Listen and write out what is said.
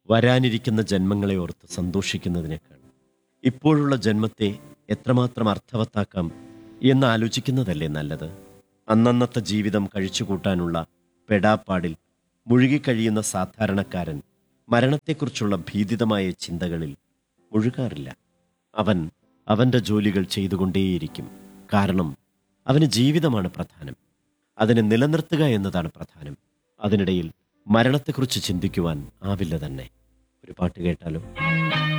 വരാനിരിക്കുന്ന ജന്മങ്ങളെ ഓർത്ത് സന്തോഷിക്കുന്നതിനേക്കാൾ ഇപ്പോഴുള്ള ജന്മത്തെ എത്രമാത്രം അർത്ഥവത്താക്കാം എന്ന് ആലോചിക്കുന്നതല്ലേ നല്ലത് അന്നന്നത്തെ ജീവിതം കഴിച്ചുകൂട്ടാനുള്ള പെടാപ്പാടിൽ മുഴുകിക്കഴിയുന്ന സാധാരണക്കാരൻ മരണത്തെക്കുറിച്ചുള്ള ഭീതിതമായ ചിന്തകളിൽ മുഴുകാറില്ല അവൻ അവൻ്റെ ജോലികൾ ചെയ്തുകൊണ്ടേയിരിക്കും കാരണം അവന് ജീവിതമാണ് പ്രധാനം അതിനെ നിലനിർത്തുക എന്നതാണ് പ്രധാനം അതിനിടയിൽ മരണത്തെക്കുറിച്ച് ചിന്തിക്കുവാൻ ആവില്ല തന്നെ ഒരു പാട്ട് കേട്ടാലോ